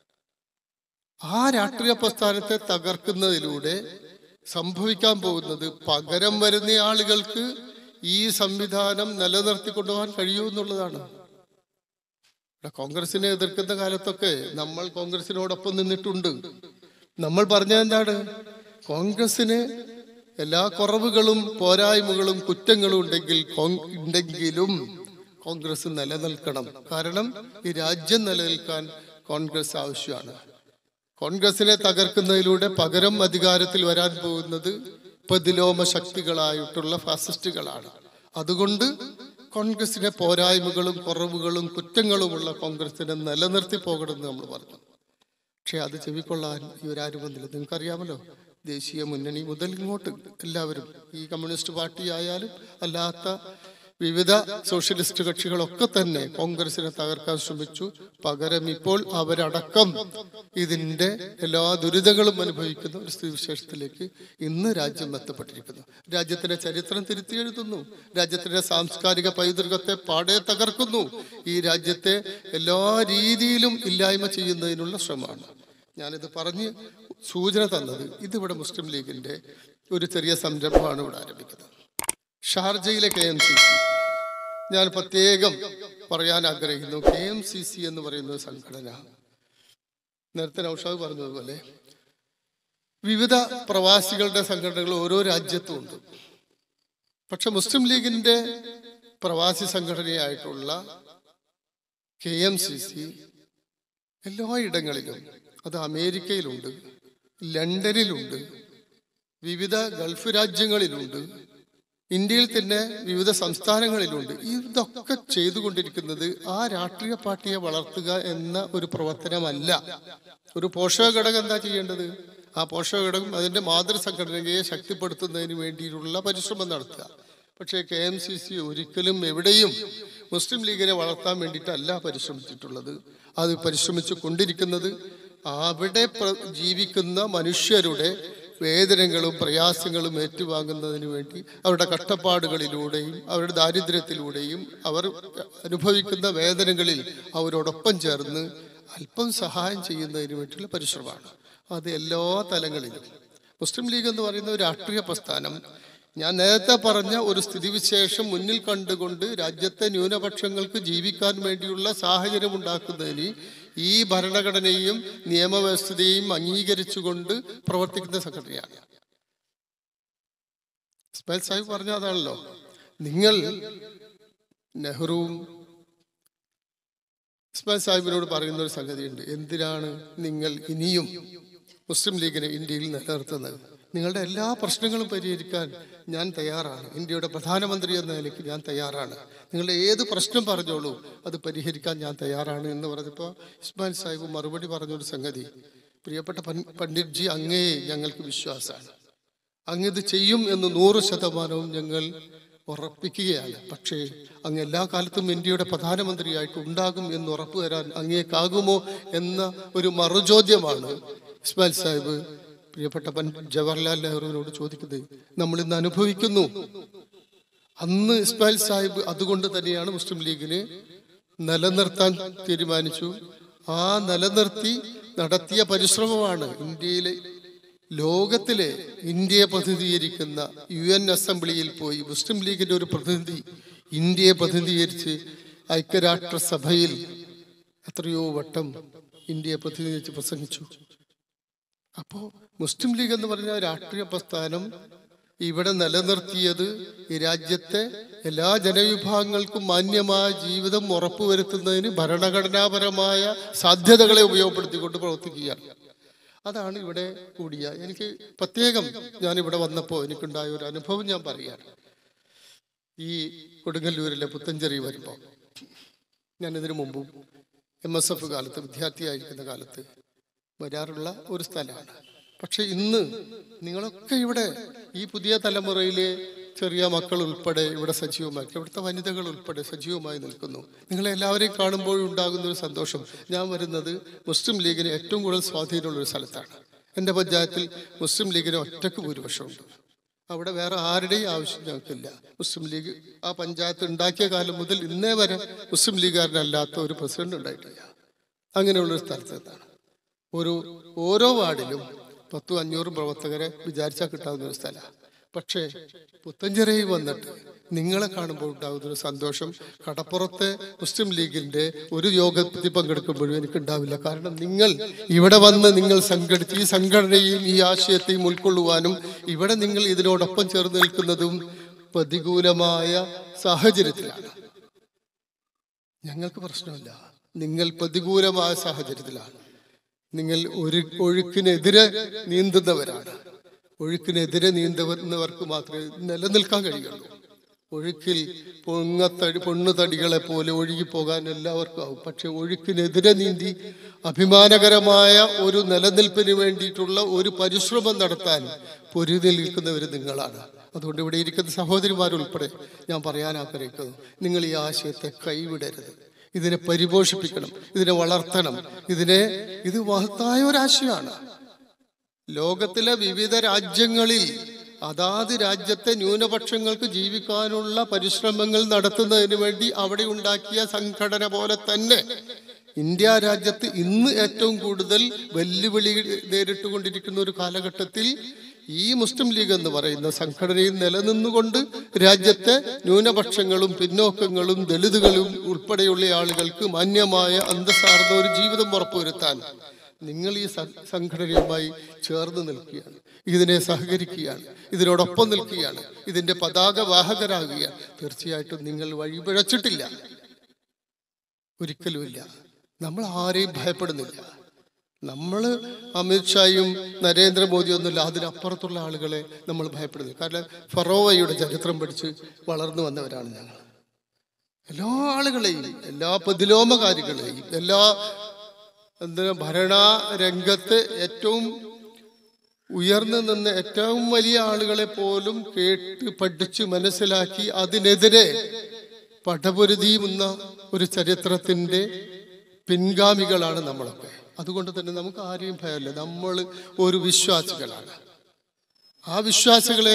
ആ രാഷ്ട്രീയ പ്രസ്ഥാനത്തെ തകർക്കുന്നതിലൂടെ സംഭവിക്കാൻ പോകുന്നത് പകരം വരുന്ന ആളുകൾക്ക് ഈ സംവിധാനം നിലനിർത്തി കൊണ്ടുപോകാൻ കഴിയൂ എന്നുള്ളതാണ് ഇവിടെ കോൺഗ്രസിനെ എതിർക്കുന്ന കാലത്തൊക്കെ നമ്മൾ കോൺഗ്രസിനോടൊപ്പം നിന്നിട്ടുണ്ട് നമ്മൾ പറഞ്ഞത് എന്താണ് കോൺഗ്രസിന് എല്ലാ കുറവുകളും പോരായ്മകളും കുറ്റങ്ങളും ഉണ്ടെങ്കിൽ കോൺ- ഉണ്ടെങ്കിലും കോൺഗ്രസ് നിലനിൽക്കണം കാരണം ഈ രാജ്യം നിലനിൽക്കാൻ കോൺഗ്രസ് ആവശ്യമാണ് കോൺഗ്രസിനെ തകർക്കുന്നതിലൂടെ പകരം അധികാരത്തിൽ വരാൻ പോകുന്നത് പ്രതിലോമ ശക്തികളായിട്ടുള്ള ഫാസിസ്റ്റുകളാണ് അതുകൊണ്ട് കോൺഗ്രസിനെ പോരായ്മകളും കുറവുകളും കുറ്റങ്ങളുമുള്ള കോൺഗ്രസിനെ നിലനിർത്തി പോകണമെന്ന് നമ്മൾ പറഞ്ഞു പക്ഷെ അത് ചെവിക്കൊള്ളാൻ ഇവരാരും വന്നില്ല നിങ്ങൾക്കറിയാമല്ലോ ദേശീയ മുന്നണി മുതൽ ഇങ്ങോട്ട് എല്ലാവരും ഈ കമ്മ്യൂണിസ്റ്റ് പാർട്ടി ആയാലും അല്ലാത്ത വിവിധ സോഷ്യലിസ്റ്റ് കക്ഷികളൊക്കെ തന്നെ കോൺഗ്രസിനെ തകർക്കാൻ ശ്രമിച്ചു പകരം ഇപ്പോൾ അവരടക്കം ഇതിന്റെ എല്ലാ ദുരിതങ്ങളും അനുഭവിക്കുന്ന ഒരു സ്ഥിതിവിശേഷത്തിലേക്ക് ഇന്ന് രാജ്യം എത്തപ്പെട്ടിരിക്കുന്നു രാജ്യത്തിന്റെ ചരിത്രം തിരുത്തി എഴുതുന്നു രാജ്യത്തിന്റെ സാംസ്കാരിക പൈതൃകത്തെ പാടെ തകർക്കുന്നു ഈ രാജ്യത്തെ എല്ലാ രീതിയിലും ഇല്ലായ്മ ചെയ്യുന്നതിനുള്ള ശ്രമമാണ് ഞാനിത് പറഞ്ഞ് സൂചന തന്നത് ഇതിവിടെ മുസ്ലിം ലീഗിന്റെ ഒരു ചെറിയ സംരംഭമാണ് ഇവിടെ ആരംഭിക്കുന്നത് ഷാർജയിലെ കെ എം സി സി ഞാൻ പ്രത്യേകം പറയാൻ ആഗ്രഹിക്കുന്നു കെ എം സി സി എന്ന് പറയുന്ന ഒരു സംഘടന നേരത്തെ നൌഷാദ് പറഞ്ഞതുപോലെ വിവിധ പ്രവാസികളുടെ സംഘടനകൾ ഓരോ രാജ്യത്തും ഉണ്ട് പക്ഷെ മുസ്ലിം ലീഗിന്റെ പ്രവാസി സംഘടനയായിട്ടുള്ള കെ എം സി സി എല്ലായിടങ്ങളിലും അത് അമേരിക്കയിലുണ്ട് ലണ്ടനിലുണ്ട് വിവിധ ഗൾഫ് രാജ്യങ്ങളിലുണ്ട് ഇന്ത്യയിൽ തന്നെ വിവിധ സംസ്ഥാനങ്ങളിലുണ്ട് ഇതൊക്കെ ചെയ്തുകൊണ്ടിരിക്കുന്നത് ആ രാഷ്ട്രീയ പാർട്ടിയെ വളർത്തുക എന്ന ഒരു പ്രവർത്തനമല്ല ഒരു പോഷക ഘടകം എന്താ ചെയ്യേണ്ടത് ആ പോഷക ഘടകം അതിന്റെ മാതൃസംഘടനയെ ശക്തിപ്പെടുത്തുന്നതിന് വേണ്ടിയിട്ടുള്ള പരിശ്രമം നടത്തുക പക്ഷേ കെ എം സി സി ഒരിക്കലും എവിടെയും മുസ്ലിം ലീഗിനെ വളർത്താൻ വേണ്ടിയിട്ടല്ല പരിശ്രമിച്ചിട്ടുള്ളത് അത് പരിശ്രമിച്ചു കൊണ്ടിരിക്കുന്നത് അവിടെ പ്ര- ജീവിക്കുന്ന മനുഷ്യരുടെ വേദനകളും പ്രയാസങ്ങളും ഏറ്റുവാങ്ങുന്നതിന് വേണ്ടി അവരുടെ കഷ്ടപ്പാടുകളിലൂടെയും അവരുടെ ദാരിദ്ര്യത്തിലൂടെയും അവർ അനുഭവിക്കുന്ന വേദനകളിൽ അവരോടൊപ്പം ചേർന്ന് അല്പം സഹായം ചെയ്യുന്നതിന് വേണ്ടിയുള്ള പരിശ്രമമാണ് അത് എല്ലാ തലങ്ങളിലും മുസ്ലിം ലീഗ് എന്ന് പറയുന്ന ഒരു രാഷ്ട്രീയ പ്രസ്ഥാനം ഞാൻ നേരത്തെ പറഞ്ഞ ഒരു സ്ഥിതിവിശേഷം മുന്നിൽ കണ്ടുകൊണ്ട് രാജ്യത്തെ ന്യൂനപക്ഷങ്ങൾക്ക് ജീവിക്കാൻ വേണ്ടിയുള്ള സാഹചര്യം ഉണ്ടാക്കുന്നതിന് ഈ ഭരണഘടനയും നിയമവ്യവസ്ഥയും അംഗീകരിച്ചുകൊണ്ട് പ്രവർത്തിക്കുന്ന സംഘടനയാണ് ഇസ്മായിൽ സാഹിബ് പറഞ്ഞ അതാണല്ലോ നിങ്ങൾ നെഹ്റുവും ഇസ്മായിൽ സാഹിബിനോട് പറയുന്ന ഒരു സംഗതിയുണ്ട് എന്തിനാണ് നിങ്ങൾ ഇനിയും മുസ്ലിം ലീഗിനെ ഇന്ത്യയിൽ നിലനിർത്തുന്നത് നിങ്ങളുടെ എല്ലാ പ്രശ്നങ്ങളും പരിഹരിക്കാൻ ഞാൻ തയ്യാറാണ് ഇന്ത്യയുടെ പ്രധാനമന്ത്രി എന്ന നിലയ്ക്ക് ഞാൻ തയ്യാറാണ് നിങ്ങളുടെ ഏത് പ്രശ്നം പറഞ്ഞോളൂ അത് പരിഹരിക്കാൻ ഞാൻ തയ്യാറാണ് എന്ന് പറഞ്ഞപ്പോൾ ഇസ്മായിൽ സാഹിബ് മറുപടി പറഞ്ഞൊരു സംഗതി പ്രിയപ്പെട്ട പൻ- പണ്ഡിറ്റ്ജി അങ്ങേ ഞങ്ങൾക്ക് വിശ്വാസമാണ് അങ്ങ് ഇത് ചെയ്യും എന്ന് നൂറ് ശതമാനവും ഞങ്ങൾ ഉറപ്പിക്കുകയാണ് പക്ഷേ അങ്ങ് എല്ലാ കാലത്തും ഇന്ത്യയുടെ പ്രധാനമന്ത്രിയായിട്ട് ഉണ്ടാകും എന്ന് ഉറപ്പു തരാൻ അങ്ങേക്കാകുമോ എന്ന ഒരു മറുചോദ്യമാണ് ഇസ്മായിൽ സാഹിബ് പ്രിയപ്പെട്ട പണ്ഡിറ്റ് ജവഹർലാൽ നെഹ്റുവിനോട് ചോദിക്കുന്നത് നമ്മൾ ഇന്ന് അനുഭവിക്കുന്നു അന്ന് ഇസ്മായിൽ സാഹിബ് അതുകൊണ്ട് തന്നെയാണ് മുസ്ലിം ലീഗിന് നിലനിർത്താൻ തീരുമാനിച്ചു ആ നിലനിർത്തി നടത്തിയ പരിശ്രമമാണ് ഇന്ത്യയിലെ ലോകത്തിലെ ഇന്ത്യയെ പ്രതിനിധീകരിക്കുന്ന യു എൻ അസംബ്ലിയിൽ പോയി മുസ്ലിം ലീഗിന്റെ ഒരു പ്രതിനിധി ഇന്ത്യയെ പ്രതിനിധീകരിച്ച് ഐക്യരാഷ്ട്രസഭയിൽ എത്രയോ വട്ടം ഇന്ത്യയെ പ്രതിനിധീകരിച്ച് പ്രസംഗിച്ചു അപ്പോ മുസ്ലിം ലീഗ് എന്ന് പറഞ്ഞ രാഷ്ട്രീയ പ്രസ്ഥാനം ഇവിടെ നിലനിർത്തിയത് ഈ രാജ്യത്തെ എല്ലാ ജനവിഭാഗങ്ങൾക്കും മാന്യമായ ജീവിതം ഉറപ്പുവരുത്തുന്നതിന് ഭരണഘടനാപരമായ സാധ്യതകളെ ഉപയോഗപ്പെടുത്തിക്കൊണ്ട് പ്രവർത്തിക്കുകയാണ് അതാണ് ഇവിടെ കൂടിയ എനിക്ക് പ്രത്യേകം ഞാൻ ഇവിടെ വന്നപ്പോൾ എനിക്കുണ്ടായ ഒരു അനുഭവം ഞാൻ പറയുകയാണ് ഈ കൊടുങ്ങല്ലൂരിലെ പുത്തഞ്ചേരി വരുമ്പോൾ ഞാൻ ഇതിനു മുമ്പും എം എസ് എഫ് കാലത്ത് വിദ്യാർത്ഥിയായിരിക്കുന്ന കാലത്ത് വരാറുള്ള ഒരു സ്ഥലമാണ് പക്ഷെ ഇന്ന് നിങ്ങളൊക്കെ ഇവിടെ ഈ പുതിയ തലമുറയിലെ ചെറിയ മക്കൾ ഉൾപ്പെടെ ഇവിടെ സജീവമായി ഇവിടുത്തെ വനിതകൾ ഉൾപ്പെടെ സജീവമായി നിൽക്കുന്നു നിങ്ങളെ എല്ലാവരെയും കാണുമ്പോൾ ഉണ്ടാകുന്ന ഒരു സന്തോഷം ഞാൻ വരുന്നത് മുസ്ലിം ലീഗിന് ഏറ്റവും കൂടുതൽ സ്വാധീനമുള്ള ഒരു സ്ഥലത്താണ് എൻ്റെ പഞ്ചായത്തിൽ മുസ്ലിം ലീഗിന് ഒറ്റക്ക് ഭൂരിപക്ഷമുണ്ട് അവിടെ വേറെ ആരുടെയും ആവശ്യം ഞങ്ങൾക്കില്ല മുസ്ലിം ലീഗ് ആ പഞ്ചായത്ത് ഉണ്ടാക്കിയ കാലം മുതൽ ഇന്നേ വരെ മുസ്ലിം ലീഗുകാരനല്ലാത്ത ഒരു പ്രസിഡന്റ് ഉണ്ടായിട്ടില്ല അങ്ങനെയുള്ള ഒരു സ്ഥലത്താണ് ഒരു ഓരോ വാർഡിലും പത്തും അഞ്ഞൂറും പ്രവർത്തകരെ വിചാരിച്ചാൽ കിട്ടാവുന്ന ഒരു സ്ഥലമാണ് പക്ഷേ പുത്തഞ്ചിറയിൽ വന്നിട്ട് നിങ്ങളെ കാണുമ്പോൾ ഉണ്ടാകുന്ന ഒരു സന്തോഷം കടപ്പുറത്തെ മുസ്ലിം ലീഗിന്റെ ഒരു യോഗത്തിൽ പങ്കെടുക്കുമ്പോഴും എനിക്ക് ഉണ്ടാവില്ല കാരണം നിങ്ങൾ ഇവിടെ വന്ന് നിങ്ങൾ സംഘടിച്ച് ഈ സംഘടനയും ഈ ആശയത്തെയും ഉൾക്കൊള്ളുവാനും ഇവിടെ നിങ്ങൾ ഇതിനോടൊപ്പം ചേർന്ന് നിൽക്കുന്നതും പ്രതികൂലമായ സാഹചര്യത്തിലാണ് ഞങ്ങൾക്ക് പ്രശ്നമില്ല നിങ്ങൾ പ്രതികൂലമായ സാഹചര്യത്തിലാണ് നിങ്ങൾ ഒരു ഒഴുക്കിനെതിരെ നീന്തുന്നവരാണ് ഒഴുക്കിനെതിരെ നീന്തുന്നവർക്ക് മാത്രമേ നിലനിൽക്കാൻ കഴിയുള്ളൂ ഒഴുക്കിൽ പൊങ്ങത്തടി പൊണ്ണുതടികളെ പോലെ ഒഴുകിപ്പോകാൻ എല്ലാവർക്കും ആവും പക്ഷെ ഒഴുക്കിനെതിരെ നീന്തി അഭിമാനകരമായ ഒരു നിലനിൽപ്പിന് വേണ്ടിയിട്ടുള്ള ഒരു പരിശ്രമം നടത്താൻ പൊരുതി നിൽക്കുന്നവർ നിങ്ങളാണ് അതുകൊണ്ട് ഇവിടെ ഇരിക്കുന്ന സഹോദരിമാരുൾപ്പെടെ ഞാൻ പറയാൻ ആഗ്രഹിക്കുന്നു നിങ്ങൾ ഈ ആശയത്തെ കൈവിടരുത് ഇതിനെ പരിപോഷിപ്പിക്കണം ഇതിനെ വളർത്തണം ഇതിനെ ഇത് മഹത്തായ ഒരാശയമാണ് ലോകത്തിലെ വിവിധ രാജ്യങ്ങളിൽ അതാത് രാജ്യത്തെ ന്യൂനപക്ഷങ്ങൾക്ക് ജീവിക്കാനുള്ള പരിശ്രമങ്ങൾ നടത്തുന്നതിന് വേണ്ടി അവിടെ ഉണ്ടാക്കിയ സംഘടന പോലെ തന്നെ ഇന്ത്യ രാജ്യത്ത് ഇന്ന് ഏറ്റവും കൂടുതൽ വെല്ലുവിളി നേരിട്ടുകൊണ്ടിരിക്കുന്ന ഒരു കാലഘട്ടത്തിൽ ഈ മുസ്ലിം ലീഗ് എന്ന് പറയുന്ന സംഘടനയിൽ നിലനിന്നുകൊണ്ട് രാജ്യത്തെ ന്യൂനപക്ഷങ്ങളും പിന്നോക്കങ്ങളും ദളിതുകളും ഉൾപ്പെടെയുള്ള ആളുകൾക്ക് മാന്യമായ അന്തസ്സാർന്ന ഒരു ജീവിതം ഉറപ്പുവരുത്താൻ നിങ്ങൾ ഈ സ- സംഘടനയുമായി ചേർന്ന് നിൽക്കുകയാണ് ഇതിനെ സഹകരിക്കുകയാണ് ഇതിനോടൊപ്പം നിൽക്കുകയാണ് ഇതിന്റെ പതാക വാഹകരാകുകയാണ് തീർച്ചയായിട്ടും നിങ്ങൾ വഴിപിഴച്ചിട്ടില്ല ഒരിക്കലുമില്ല നമ്മൾ ആരെയും ഭയപ്പെടുന്നില്ല നമ്മൾ അമിത്ഷായും നരേന്ദ്രമോദിയും ഒന്നുമില്ല അതിനപ്പുറത്തുള്ള ആളുകളെ നമ്മൾ ഭയപ്പെടുന്നു കാരണം ഫറോവയുടെ ചരിത്രം പഠിച്ച് വളർന്നു വന്നവരാണ് ഞങ്ങൾ എല്ലാ ആളുകളെയും എല്ലാ പ്രതിലോമകാരികളെയും എല്ലാ എന്താ ഭരണ രംഗത്ത് ഏറ്റവും ഉയർന്നു നിന്ന് ഏറ്റവും വലിയ ആളുകളെ പോലും കേട്ട് പഠിച്ച് മനസ്സിലാക്കി അതിനെതിരെ പടപൊരുതിയുന്ന ഒരു ചരിത്രത്തിന്റെ പിൻഗാമികളാണ് നമ്മളൊക്കെ അതുകൊണ്ട് തന്നെ നമുക്ക് ആരെയും ഭയമില്ല നമ്മൾ ഒരു വിശ്വാസികളാണ് ആ വിശ്വാസികളെ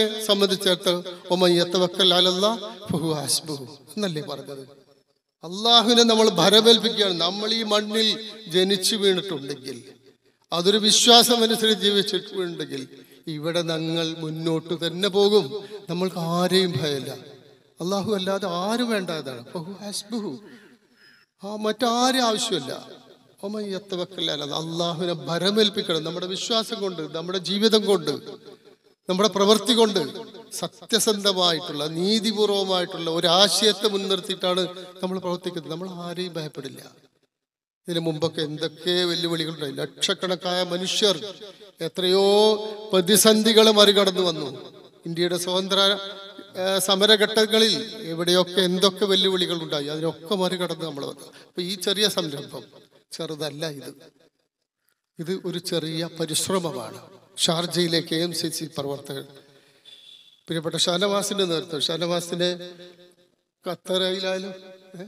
സംബന്ധിച്ചിടത്തോളം എന്നല്ലേ പറഞ്ഞത് അള്ളാഹുവിനെ നമ്മൾ ഭരമേൽപ്പിക്കുകയാണ് നമ്മൾ ഈ മണ്ണിൽ ജനിച്ചു വീണിട്ടുണ്ടെങ്കിൽ അതൊരു വിശ്വാസം അനുസരിച്ച് ജീവിച്ചിട്ടുണ്ടെങ്കിൽ ഇവിടെ ഞങ്ങൾ മുന്നോട്ട് തന്നെ പോകും നമ്മൾക്ക് ആരെയും ഭയമില്ല അള്ളാഹു അല്ലാതെ ആരും വേണ്ടതാണ് ഫഹു ഹസ്ബുഹു ആ മറ്റാരും ആവശ്യമില്ല ഒമയ്യത്തവക്കല്ല അള്ളാഹുവിനെ ഭരമേൽപ്പിക്കണം നമ്മുടെ വിശ്വാസം കൊണ്ട് നമ്മുടെ ജീവിതം കൊണ്ട് നമ്മുടെ പ്രവൃത്തി കൊണ്ട് സത്യസന്ധമായിട്ടുള്ള നീതിപൂർവമായിട്ടുള്ള ഒരു ആശയത്തെ മുൻനിർത്തിയിട്ടാണ് നമ്മൾ പ്രവർത്തിക്കുന്നത് നമ്മൾ ആരെയും ഭയപ്പെടില്ല ഇതിനു മുമ്പൊക്കെ എന്തൊക്കെ വെല്ലുവിളികളുണ്ടായി ലക്ഷക്കണക്കായ മനുഷ്യർ എത്രയോ പ്രതിസന്ധികളെ മറികടന്നു വന്നു ഇന്ത്യയുടെ സ്വതന്ത്ര ആ, സമരഘട്ടങ്ങളിൽ എവിടെയൊക്കെ എന്തൊക്കെ വെല്ലുവിളികൾ ഉണ്ടായി അതിനൊക്കെ മറികടന്ന് നമ്മൾ വന്നു അപ്പൊ ഈ ചെറിയ സംരംഭം ചെറുതല്ല ഇത് ഇത് ഒരു ചെറിയ പരിശ്രമമാണ് ഷാർജയിലെ കെ എം സി സി പ്രവർത്തകർ പ്രിയപ്പെട്ട ഷാനവാസിന്റെ നേതൃത്വം ഷാനവാസിനെ ഖത്തറയിലായാലും ഏ?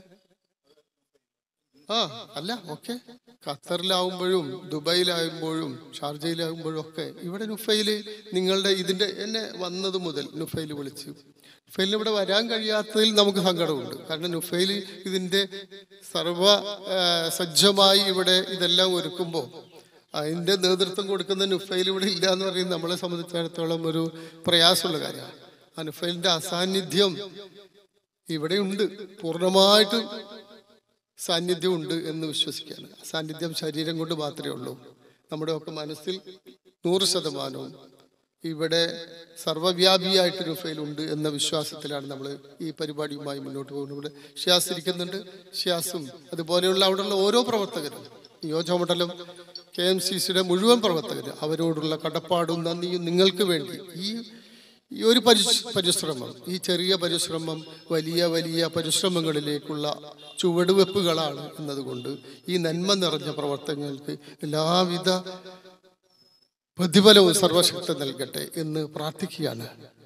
ആ അല്ല ഓക്കെ ഖത്തറിലാവുമ്പോഴും ദുബായിലാകുമ്പോഴും ഷാർജയിലാകുമ്പോഴും ഒക്കെ ഇവിടെ നുഫൈല് നിങ്ങളുടെ ഇതിന്റെ എന്നെ വന്നത് മുതൽ നുഫൈല് വിളിച്ചു നുഫൈലിന് ഇവിടെ വരാൻ കഴിയാത്തതിൽ നമുക്ക് സങ്കടമുണ്ട് കാരണം നുഫൈല് ഇതിന്റെ സർവ ആ, സജ്ജമായി ഇവിടെ ഇതെല്ലാം ഒരുക്കുമ്പോൾ അതിന്റെ നേതൃത്വം കൊടുക്കുന്ന നുഫൈൽ ഇവിടെ ഇല്ല എന്ന് പറയുന്നത് നമ്മളെ സംബന്ധിച്ചിടത്തോളം ഒരു പ്രയാസമുള്ള കാര്യമാണ് ആ നുഫൈലിന്റെ അസാന്നിധ്യം ഇവിടെയുണ്ട് പൂർണ്ണമായിട്ട് സാന്നിധ്യം ഉണ്ട് എന്ന് വിശ്വസിക്കുകയാണ് സാന്നിധ്യം ശരീരം കൊണ്ട് മാത്രമേ ഉള്ളൂ നമ്മുടെ ഒക്കെ മനസ്സിൽ നൂറ് ശതമാനവും ഇവിടെ സർവ്വവ്യാപിയായിട്ട് റുഫയിൽ ഉണ്ട് എന്ന വിശ്വാസത്തിലാണ് നമ്മൾ ഈ പരിപാടിയുമായി മുന്നോട്ട് പോകുന്നത് ഇവിടെ ഷിയാസ് ഇരിക്കുന്നുണ്ട് ഷിയാസും അതുപോലെയുള്ള അവിടെയുള്ള ഓരോ പ്രവർത്തകരും നിയോജകമണ്ഡലം കെ എം സി സിയുടെ മുഴുവൻ പ്രവർത്തകരും അവരോടുള്ള കടപ്പാടും നന്ദിയും നിങ്ങൾക്ക് വേണ്ടി ഈ ഈ ഒരു പരിശ് പരിശ്രമം ഈ ചെറിയ പരിശ്രമം വലിയ വലിയ പരിശ്രമങ്ങളിലേക്കുള്ള ചുവടുവെപ്പുകളാണ് എന്നതുകൊണ്ട് ഈ നന്മ നിറഞ്ഞ പ്രവർത്തനങ്ങൾക്ക് എല്ലാവിധ പ്രതിഫലവും സർവശക്തി നൽകട്ടെ എന്ന് പ്രാർത്ഥിക്കുകയാണ്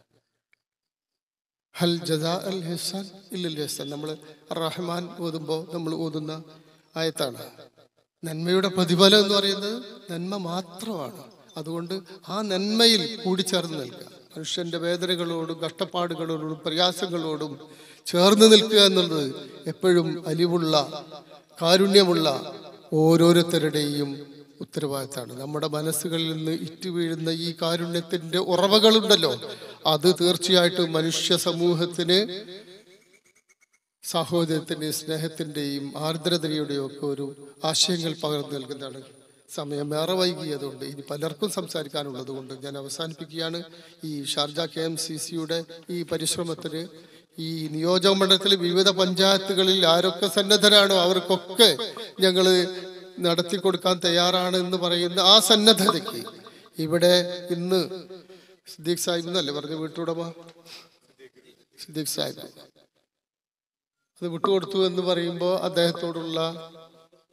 ഹൽ ജസാ അൽ ഹെസാൻ ഇല്ലൽ ഹെസാൻ നമ്മൾ റഹ്മാൻ ഓതുമ്പോൾ നമ്മൾ ഓതുന്ന ആയത്താണ് നന്മയുടെ പ്രതിഫലം എന്ന് പറയുന്നത് നന്മ മാത്രമാണ് അതുകൊണ്ട് ആ നന്മയിൽ കൂടിച്ചേർന്ന് നിൽക്കുക മനുഷ്യന്റെ വേദനകളോടും കഷ്ടപ്പാടുകളോടും പ്രയാസങ്ങളോടും ചേർന്ന് നിൽക്കുക എന്നുള്ളത് എപ്പോഴും അലിവുള്ള കാരുണ്യമുള്ള ഓരോരുത്തരുടെയും ഉത്തരവാദിത്തമാണ് നമ്മുടെ മനസ്സുകളിൽ നിന്ന് ഇറ്റു വീഴുന്ന ഈ കാരുണ്യത്തിന്റെ ഉറവകളുണ്ടല്ലോ അത് തീർച്ചയായിട്ടും മനുഷ്യ സമൂഹത്തിന് സാഹോദര്യത്തിന്റെയും സ്നേഹത്തിന്റെയും ആർദ്രതയുടെയും ഒക്കെ ഒരു ആശയങ്ങൾ പകർന്നു നൽകുന്നതാണ് സമയം ഏറെ വൈകിയതുകൊണ്ട് ഇനി പലർക്കും സംസാരിക്കാനുള്ളത് കൊണ്ട് ഞാൻ അവസാനിപ്പിക്കുകയാണ് ഈ ഷാർജ കെ എം സി സിയുടെ ഈ പരിശ്രമത്തിന് ഈ നിയോജക മണ്ഡലത്തിലെ വിവിധ പഞ്ചായത്തുകളിൽ ആരൊക്കെ സന്നദ്ധരാണോ അവർക്കൊക്കെ ഞങ്ങൾ നടത്തി കൊടുക്കാൻ തയ്യാറാണ് എന്ന് പറയുന്ന ആ സന്നദ്ധതയ്ക്ക് ഇവിടെ ഇന്ന് സിദ്ദീഖ് സാഹിബ് എന്നല്ലേ പറഞ്ഞ വീട്ടുടമ സിദ്ദീഖ് സാഹിബ് അത് വിട്ടുകൊടുത്തു എന്ന് പറയുമ്പോൾ അദ്ദേഹത്തോടുള്ള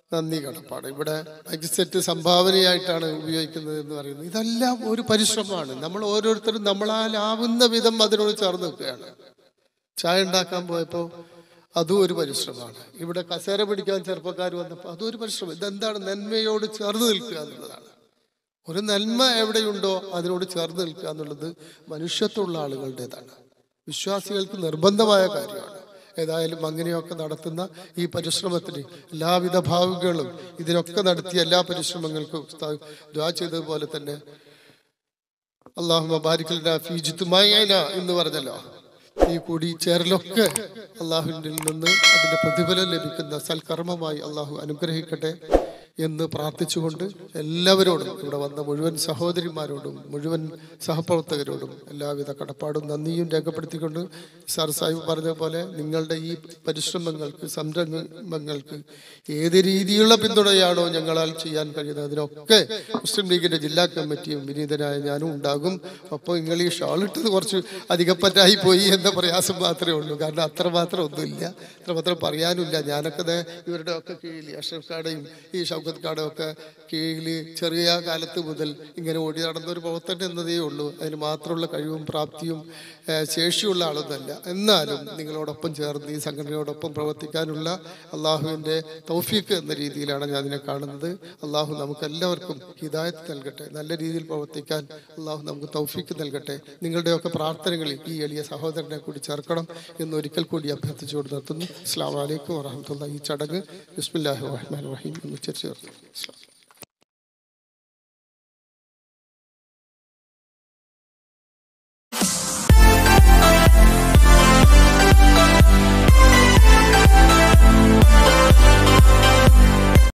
നന്ദി കടപ്പാട് ഇവിടെ മൈക്ക് സെറ്റ് സംഭാവനയായിട്ടാണ് ഉപയോഗിക്കുന്നത് എന്ന് പറയുന്നത് ഇതെല്ലാം ഒരു പരിശ്രമമാണ് നമ്മൾ ഓരോരുത്തരും നമ്മളാലാവുന്ന വിധം അതിനോട് ചേർന്ന് നിൽക്കുകയാണ് ചായ ഉണ്ടാക്കാൻ പോയപ്പോൾ അതും ഒരു പരിശ്രമമാണ് ഇവിടെ കസേര പിടിക്കാൻ ചെറുപ്പക്കാർ വന്നപ്പോൾ അതും ഒരു പരിശ്രമം ഇതെന്താണ് നന്മയോട് ചേർന്ന് നിൽക്കുക എന്നുള്ളതാണ് ഒരു നന്മ എവിടെയുണ്ടോ അതിനോട് ചേർന്ന് നിൽക്കുക എന്നുള്ളത് മനുഷ്യത്വമുള്ള ആളുകളുടേതാണ് വിശ്വാസികൾക്ക് നിർബന്ധമായ കാര്യമാണ് ഏതായാലും അങ്ങനെയൊക്കെ നടത്തുന്ന ഈ പരിശ്രമത്തിന് എല്ലാവിധ ഭാവുകളും ഇതിനൊക്കെ നടത്തിയ എല്ലാ പരിശ്രമങ്ങൾക്കും ഉസ്താദ് ദ്വാ ചെയ്തതുപോലെ തന്നെ അള്ളാഹു ബാരിക്കലിന ഫീജിത്തുമായന എന്ന് പറഞ്ഞല്ലോ ഈ കൂടി ചേരലൊക്കെ അള്ളാഹുവിൽ നിന്ന് അതിന്റെ പ്രതിഫലം ലഭിക്കുന്ന സൽക്കർമ്മമായി അള്ളാഹു അനുഗ്രഹിക്കട്ടെ എന്ന് പ്രാർത്ഥിച്ചുകൊണ്ട് എല്ലാവരോടും ഇവിടെ വന്ന മുഴുവൻ സഹോദരിമാരോടും മുഴുവൻ സഹപ്രവർത്തകരോടും എല്ലാവിധ കടപ്പാടും നന്ദിയും രേഖപ്പെടുത്തിക്കൊണ്ട് സാർ സാഹിബ് പറഞ്ഞ പോലെ നിങ്ങളുടെ ഈ പരിശ്രമങ്ങൾക്ക് സംരംഭങ്ങൾക്ക് ഏത് രീതിയിലുള്ള പിന്തുണയാണോ ഞങ്ങളാൽ ചെയ്യാൻ കഴിയുന്നത് അതിനൊക്കെ മുസ്ലിം ലീഗിന്റെ ജില്ലാ കമ്മിറ്റിയും വിനീതനായ ഞാനും ഉണ്ടാകും അപ്പോൾ നിങ്ങൾ ഈ ഷാൾ ഇട്ടത് കുറച്ച് അധികപ്പറ്റായി പോയി എന്ന പ്രയാസം മാത്രമേ ഉള്ളൂ കാരണം അത്രമാത്രം ഒന്നുമില്ല അത്രമാത്രം പറയാനുമില്ല ഞാനൊക്കെ ദേ ഇവരുടെ ഒക്കെ കീഴിൽ അഷ്റഫ് കാടയും ഈ ഷൗക്കത്ത് കാടയും ഒക്കെ കീഴിൽ ചെറിയ കാലത്ത് മുതൽ ഇങ്ങനെ ഓടി നടന്ന ഒരു പ്രവർത്തനം എന്നതേ ഉള്ളൂ അതിന് മാത്രമുള്ള കഴിവും പ്രാപ്തിയും ഏഹ്, ശേഷിയുള്ള ആളൊന്നുമല്ല എന്നാലും നിങ്ങളോടൊപ്പം ചേർന്ന് ഈ സംഘടനയോടൊപ്പം പ്രവർത്തിക്കാനുള്ള അള്ളാഹുവിൻ്റെ തൗഫീക്ക് എന്ന രീതിയിലാണ് ഞാൻ അതിനെ കാണുന്നത് അള്ളാഹു നമുക്ക് എല്ലാവർക്കും ഹിദായത്ത് നൽകട്ടെ നല്ല രീതിയിൽ പ്രവർത്തിക്കാൻ അള്ളാഹു നമുക്ക് തൗഫീക്ക് നൽകട്ടെ നിങ്ങളുടെയൊക്കെ പ്രാർത്ഥനകളിൽ ഈ എളിയ സഹോദരനെ കൂടി ചേർക്കണം എന്ന് ഒരിക്കൽ കൂടി അഭ്യർത്ഥിച്ചുകൊണ്ട് നിർത്തുന്നു അസ്സാം വലൈക്കും വറഹമത്തുള്ള ഈ ചടങ്ങ് ബിസ്മില്ലാഹി റഹ്മാൻ റഹീം എന്ന് ഉച്ചരിച്ചു നിർത്തുന്നു അസ്സലാം.